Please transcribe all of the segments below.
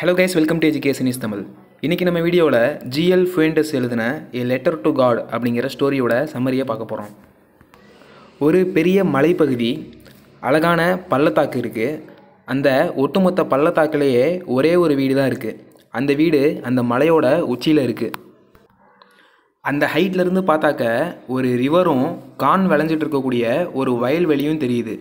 hello guys welcome to education is Tamil இன்றைக்கி நம்ம வீடியோவில் ஜிஎல் ஃபுயண்டஸ் எழுதின ஏ லெட்டர் டு காட் அப்படிங்கிற ஸ்டோரியோட சம்மரியை பார்க்க போகிறோம் ஒரு பெரிய மலைப்பகுதி அழகான பள்ளத்தாக்கு இருக்குது அந்த ஒட்டுமொத்த பள்ளத்தாக்குலேயே ஒரே ஒரு வீடு தான் இருக்குது அந்த வீடு அந்த மலையோட உச்சியில் இருக்குது அந்த ஹைட்லேருந்து பார்த்தாக்க ஒரு ரிவரும் கான் விளைஞ்சிட்டு இருக்கக்கூடிய ஒரு வயல்வெளியும் தெரியுது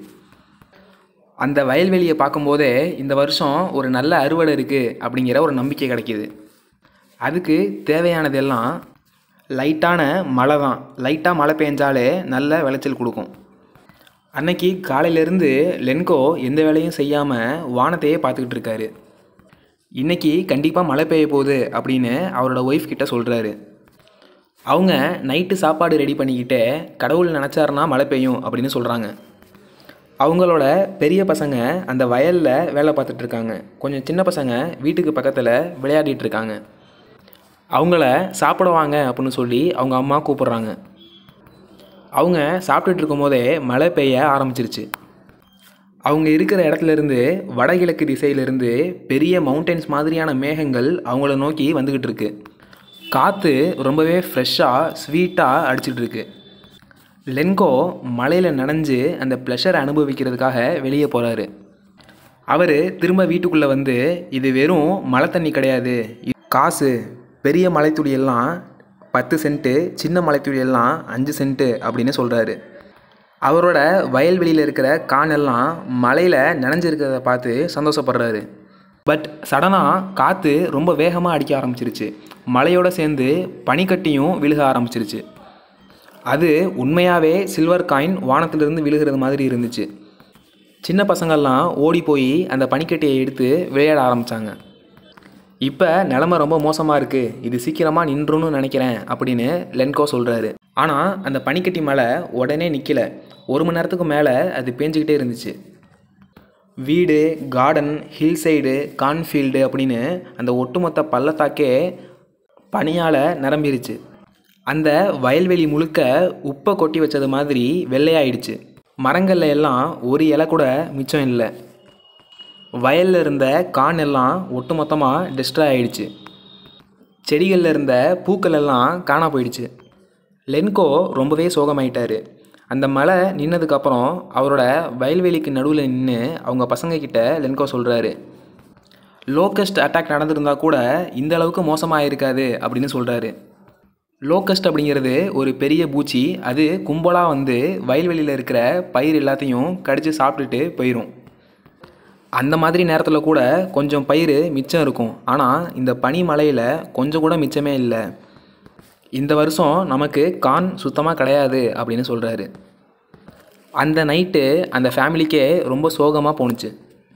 அந்த வயல்வெளியை பார்க்கும்போதே இந்த வருஷம் ஒரு நல்ல அறுவடை இருக்குது அப்படிங்கிற ஒரு நம்பிக்கை கிடைக்கிது அதுக்கு தேவையானதெல்லாம் லைட்டான மழை தான் லைட்டாக மழை பெஞ்சாலே நல்ல விளைச்சல் கொடுக்கும் அன்னைக்கு காலையிலேருந்து லென்கோ எந்த வேலையும் செய்யாமல் வானத்தையே பார்த்துக்கிட்டு இருக்காரு இன்னைக்கு கண்டிப்பாக மழை பெய்ய போகுது அப்படின்னு அவரோட ஒய்ஃப் கிட்ட சொல்கிறாரு அவங்க நைட்டு சாப்பாடு ரெடி பண்ணிக்கிட்டே கடவுள் நினச்சாருன்னா மழை பெய்யும் அப்படின்னு சொல்கிறாங்க அவங்களோட பெரிய பசங்க அந்த வயலில் வேலை பார்த்துட்டு இருக்காங்க கொஞ்சம் சின்ன பசங்க வீட்டுக்கு பக்கத்தில் விளையாடிட்டு இருக்காங்க அவங்கள சாப்பிட வாங்க அப்படின்னு சொல்லி அவங்க அம்மா கூப்பிட்றாங்க அவங்க சாப்பிட்டுட்டு இருக்கும்போதே மழை பெய்ய ஆரம்பிச்சிருச்சு அவங்க இருக்கிற இடத்துல இருந்து வடகிழக்கு திசையிலிருந்து பெரிய மவுண்டன்ஸ் மாதிரியான மேகங்கள் அவங்கள நோக்கி வந்துக்கிட்டு இருக்கு காற்று ரொம்பவே ஃப்ரெஷ்ஷாக ஸ்வீட்டாக அடிச்சிட்டு இருக்கு லென்கோ மலையில் நனைஞ்சு அந்த ப்ளஷரை அனுபவிக்கிறதுக்காக வெளியே போகிறாரு அவர் திரும்ப வீட்டுக்குள்ளே வந்து இது வெறும் மழை தண்ணி கிடையாது இது காசு பெரிய மலைத்துளி எல்லாம் பத்து சென்ட்டு சின்ன மலைத்துளி எல்லாம் அஞ்சு சென்ட்டு அப்படின்னு சொல்கிறாரு அவரோட வயல்வெளியில் இருக்கிற கான் எல்லாம் மலையில் நனைஞ்சிருக்கிறத பார்த்து சந்தோஷப்படுறாரு பட் சடனாக காற்று ரொம்ப வேகமாக அடிக்க ஆரம்பிச்சிருச்சு மலையோடு சேர்ந்து பனிக்கட்டியும் விழுக ஆரம்பிச்சிருச்சு அது உண்மையாகவே சில்வர் காயின் வானத்திலிருந்து விழுகிறது மாதிரி இருந்துச்சு சின்ன பசங்கள்லாம் ஓடி போய் அந்த பனிக்கட்டியை எடுத்து விளையாட ஆரம்பித்தாங்க இப்போ நிலமை ரொம்ப மோசமாக இருக்குது இது சீக்கிரமாக நின்றுன்னு நினைக்கிறேன் அப்படின்னு லென்கோ சொல்கிறாரு ஆனால் அந்த பனிக்கட்டி மலை உடனே நிற்கல ஒரு மணி நேரத்துக்கு மேலே அது பேஞ்சிக்கிட்டே இருந்துச்சு வீடு கார்டன் ஹில் சைடு கான்ஃபீல்டு அப்படின்னு அந்த ஒட்டுமொத்த பள்ளத்தாக்கே பனியால் நிரம்பிருச்சு அந்த வயல்வெளி முழுக்க உப்பை கொட்டி வச்சது மாதிரி வெள்ளையாயிடுச்சு மரங்கள்ல எல்லாம் ஒரு இலை கூட மிச்சம் இல்லை வயலில் இருந்த கான் எல்லாம் ஒட்டு மொத்தமாக டிஸ்ட்ராய் ஆயிடுச்சு செடிகளில் இருந்த பூக்கள் எல்லாம் காணா போயிடுச்சு லென்கோ ரொம்பவே சோகமாயிட்டாரு அந்த மழை நின்னதுக்கப்புறம் அவரோட வயல்வெளிக்கு நடுவில் நின்று அவங்க பசங்க கிட்ட லென்கோ சொல்கிறாரு லோக்கஸ்ட் அட்டாக் நடந்திருந்தா கூட இந்த அளவுக்கு மோசமாக இருக்காது அப்படின்னு சொல்கிறாரு லோக்கஸ்ட் அப்படிங்கிறது ஒரு பெரிய பூச்சி அது கும்பலாக வந்து வயல்வெளியில் இருக்கிற பயிர் எல்லாத்தையும் கடித்து சாப்பிட்டுட்டு போயிடும் அந்த மாதிரி நேரத்தில் கூட கொஞ்சம் பயிர் மிச்சம் இருக்கும் ஆனால் இந்த பனி மலையில் கொஞ்சம் கூட மிச்சமே இல்லை இந்த வருஷம் நமக்கு கான் சுத்தமாக கிடையாது அப்படின்னு சொல்கிறாரு அந்த நைட்டு அந்த ஃபேமிலிக்கே ரொம்ப சோகமாக போணுச்சு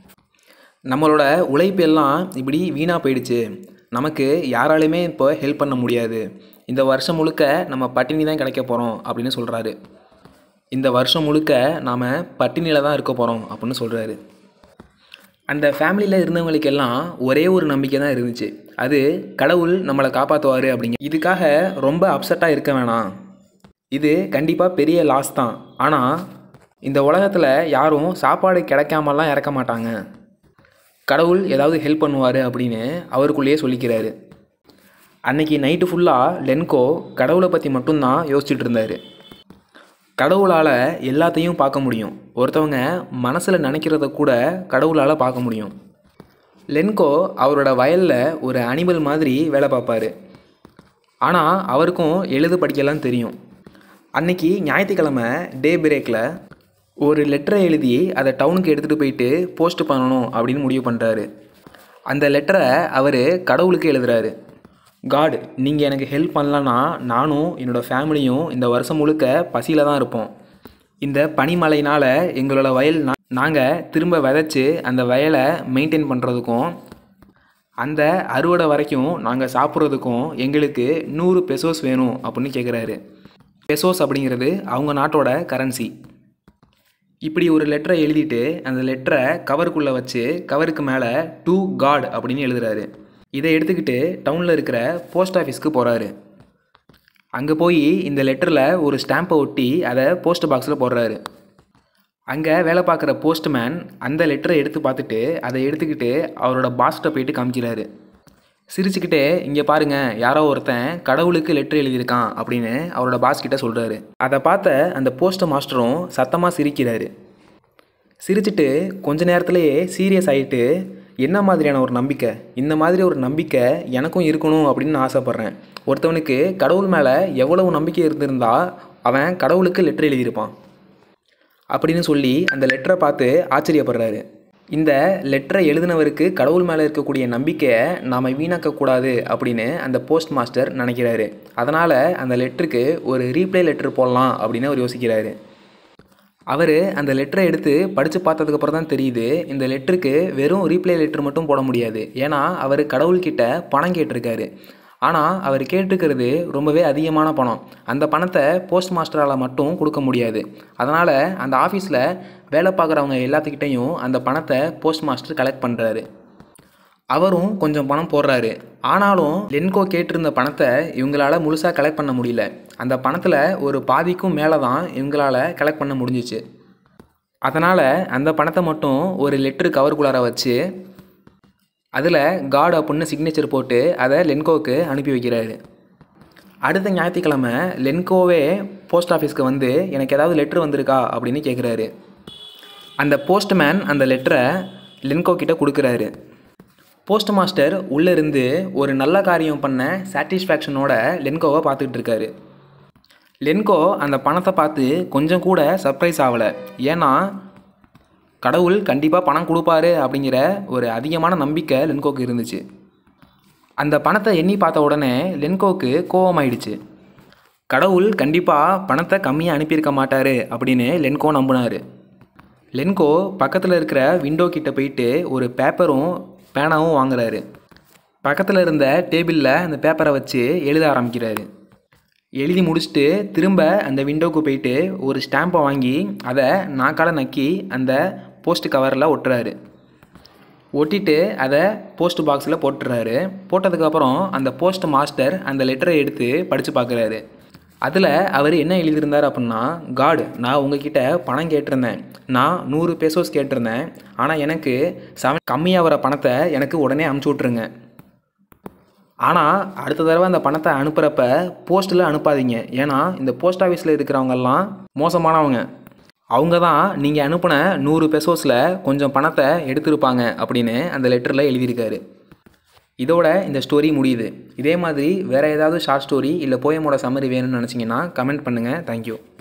நம்மளோட உழைப்பு எல்லாம் இப்படி வீணாக போயிடுச்சு நமக்கு யாராலையுமே இப்போ ஹெல்ப் பண்ண முடியாது இந்த வருஷம் முழுக்க நம்ம பட்டினி தான் கிடைக்க போகிறோம் அப்படின்னு சொல்கிறாரு இந்த வருஷம் முழுக்க நாம் பட்டினியில் தான் இருக்க போகிறோம் அப்படின்னு சொல்கிறாரு அந்த ஃபேமிலியில் இருந்தவங்களுக்கெல்லாம் ஒரே ஒரு நம்பிக்கை தான் இருந்துச்சு அது கடவுள் நம்மளை காப்பாற்றுவார் அப்படிங்க இதுக்காக ரொம்ப அப்செட்டாக இருக்க வேணாம் இது கண்டிப்பாக பெரிய லாஸ் தான் ஆனால் இந்த உலகத்தில் யாரும் சாப்பாடு கிடைக்காமலாம் இறக்க மாட்டாங்க கடவுள் ஏதாவது ஹெல்ப் பண்ணுவார் அப்படின்னு அவருக்குள்ளேயே சொல்லிக்கிறாரு அன்னைக்கு நைட்டு ஃபுல்லாக லென்கோ கடவுளை பற்றி மட்டும்தான் யோசிச்சுட்டு இருந்தார் கடவுளால் எல்லாத்தையும் பார்க்க முடியும் ஒருத்தவங்க மனசில் நினைக்கிறத கூட கடவுளால் பார்க்க முடியும் லென்கோ அவரோட வயலில் ஒரு அனிமல் மாதிரி வேலை பார்ப்பாரு ஆனால் அவருக்கும் எழுத படிக்கலாம் தெரியும் அன்னைக்கு ஞாயிற்றுக்கிழமை டே பிரேக்கில் ஒரு லெட்டரை எழுதி அதை டவுனுக்கு எடுத்துகிட்டு போயிட்டு போஸ்ட் பண்ணணும் அப்படின்னு முடிவு பண்ணுறாரு அந்த லெட்டரை அவர் கடவுளுக்கு எழுதுறாரு காட் நீங்கள் எனக்கு ஹெல்ப் பண்ணலன்னா நானும் என்னோடய ஃபேமிலியும் இந்த வருஷம் முழுக்க பசியில் தான் இருப்போம் இந்த பனிமழையினால் எங்களோட வயல் நாங்கள் திரும்ப விதைச்சி அந்த வயலை மெயின்டைன் பண்ணுறதுக்கும் அந்த அறுவடை வரைக்கும் நாங்கள் சாப்பிட்றதுக்கும் எங்களுக்கு நூறு பெசோஸ் வேணும் அப்படின்னு கேட்குறாரு பெசோஸ் அப்படிங்கிறது அவங்க நாட்டோட கரன்சி இப்படி ஒரு லெட்டரை எழுதிட்டு அந்த லெட்டரை கவருக்குள்ளே வச்சு கவருக்கு மேலே டு காட் அப்படின்னு எழுதுறாரு இதை எடுத்துக்கிட்டு டவுனில் இருக்கிற போஸ்ட் ஆஃபீஸ்க்கு போகிறாரு அங்கே போய் இந்த லெட்டரில் ஒரு ஸ்டாம்பை ஒட்டி அதை போஸ்ட் பாக்ஸில் போடுறாரு அங்கே வேலை பார்க்குற போஸ்ட்மேன் அந்த லெட்டரை எடுத்து பார்த்துட்டு அதை எடுத்துக்கிட்டு அவரோட பாஸ்கிட்ட போயிட்டு காமிக்கிறாரு சிரிச்சுக்கிட்டே இங்கே பாருங்க யாரோ ஒருத்தன் கடவுளுக்கு லெட்டர் எழுதியிருக்கான் அப்படின்னு அவரோட பாஸ் கிட்ட சொல்கிறாரு அதை பார்த்த அந்த போஸ்ட் மாஸ்டரும் சத்தமாக சிரிக்கிறாரு சிரிச்சிட்டு கொஞ்ச நேரத்திலேயே சீரியஸ் ஆகிட்டு என்ன மாதிரியான ஒரு நம்பிக்கை இந்த மாதிரி ஒரு நம்பிக்கை எனக்கும் இருக்கணும் அப்படின்னு நான் ஆசைப்பட்றேன் ஒருத்தவனுக்கு கடவுள் மேலே எவ்வளவு நம்பிக்கை இருந்திருந்தா அவன் கடவுளுக்கு லெட்டர் எழுதியிருப்பான் அப்படின்னு சொல்லி அந்த லெட்டரை பார்த்து ஆச்சரியப்படுறாரு இந்த லெட்டரை எழுதினவருக்கு கடவுள் மேலே இருக்கக்கூடிய நம்பிக்கையை நாம் வீணாக்கக்கூடாது அப்படின்னு அந்த போஸ்ட் மாஸ்டர் நினைக்கிறாரு அதனால் அந்த லெட்டருக்கு ஒரு ரீப்ளே லெட்டர் போடலாம் அப்படின்னு அவர் யோசிக்கிறாரு அவர் அந்த லெட்டரை எடுத்து படித்து பார்த்ததுக்கப்புறம் தான் தெரியுது இந்த லெட்டருக்கு வெறும் ரீப்ளே லெட்டர் மட்டும் போட முடியாது ஏன்னா அவர் கடவுள்கிட்ட பணம் கேட்டிருக்காரு ஆனால் அவர் கேட்டிருக்கிறது ரொம்பவே அதிகமான பணம் அந்த பணத்தை போஸ்ட் மாஸ்டரால் மட்டும் கொடுக்க முடியாது அதனால் அந்த ஆஃபீஸில் வேலை பார்க்குறவங்க எல்லாத்துக்கிட்டையும் அந்த பணத்தை போஸ்ட் மாஸ்டர் கலெக்ட் பண்ணுறாரு அவரும் கொஞ்சம் பணம் போடுறாரு ஆனாலும் லென்கோ கேட்டிருந்த பணத்தை இவங்களால முழுசாக கலெக்ட் பண்ண முடியல அந்த பணத்தில் ஒரு பாதிக்கும் மேலே தான் இவங்களால கலெக்ட் பண்ண முடிஞ்சிச்சு அதனால் அந்த பணத்தை மட்டும் ஒரு லெட்ரு கவருக்குள்ளார வச்சு அதில் காட் அப்படின்னு சிக்னேச்சர் போட்டு அதை லென்கோவுக்கு அனுப்பி வைக்கிறாரு அடுத்த ஞாயிற்றுக்கிழமை லென்கோவே போஸ்ட் ஆஃபீஸ்க்கு வந்து எனக்கு ஏதாவது லெட்ரு வந்திருக்கா அப்படின்னு கேட்குறாரு அந்த போஸ்ட்மேன் அந்த லெட்டரை லென்கோ கிட்ட கொடுக்குறாரு போஸ்ட் மாஸ்டர் உள்ளே இருந்து ஒரு நல்ல காரியம் பண்ண சாட்டிஸ்ஃபேக்ஷனோட லென்கோவை பார்த்துக்கிட்டு இருக்காரு லென்கோ அந்த பணத்தை பார்த்து கொஞ்சம் கூட சர்ப்ரைஸ் ஆகலை ஏன்னா கடவுள் கண்டிப்பாக பணம் கொடுப்பாரு அப்படிங்கிற ஒரு அதிகமான நம்பிக்கை லென்கோக்கு இருந்துச்சு அந்த பணத்தை எண்ணி பார்த்த உடனே லென்கோவுக்கு கோவமாயிடுச்சு கடவுள் கண்டிப்பாக பணத்தை கம்மியாக அனுப்பியிருக்க மாட்டார் அப்படின்னு லென்கோ நம்பினார் லென்கோ பக்கத்தில் இருக்கிற விண்டோ கிட்ட போயிட்டு ஒரு பேப்பரும் பேனாவும் வாங்குறாரு பக்கத்தில் இருந்த டேபிளில் அந்த பேப்பரை வச்சு எழுத ஆரம்பிக்கிறாரு எழுதி முடிச்சுட்டு திரும்ப அந்த விண்டோவுக்கு போயிட்டு ஒரு ஸ்டாம்பை வாங்கி அதை நாக்கால் நக்கி அந்த போஸ்ட் கவரில் ஒட்டுறாரு ஒட்டிட்டு அதை போஸ்ட் பாக்ஸில் போட்டுறாரு போட்டதுக்கப்புறம் அந்த போஸ்ட் மாஸ்டர் அந்த லெட்டரை எடுத்து படித்து பார்க்குறாரு அதில் அவர் என்ன எழுதியிருந்தார் அப்படின்னா காட் நான் உங்ககிட்ட பணம் கேட்டிருந்தேன் நான் நூறு பேசோஸ் கேட்டிருந்தேன் ஆனால் எனக்கு செவன் கம்மியாக வர பணத்தை எனக்கு உடனே அமுச்சு விட்ருங்க ஆனால் அடுத்த தடவை அந்த பணத்தை அனுப்புகிறப்ப போஸ்ட்டில் அனுப்பாதீங்க ஏன்னா இந்த போஸ்ட் ஆஃபீஸில் இருக்கிறவங்கெல்லாம் மோசமானவங்க அவங்க தான் நீங்கள் அனுப்பின நூறு பெசோஸில் கொஞ்சம் பணத்தை எடுத்திருப்பாங்க அப்படின்னு அந்த லெட்டரில் எழுதியிருக்காரு இதோட இந்த ஸ்டோரி முடியுது இதே மாதிரி வேறு ஏதாவது ஷார்ட் ஸ்டோரி இல்லை போயமோட சம்மரி வேணும்னு நினச்சிங்கன்னா கமெண்ட் பண்ணுங்கள் தேங்க்யூ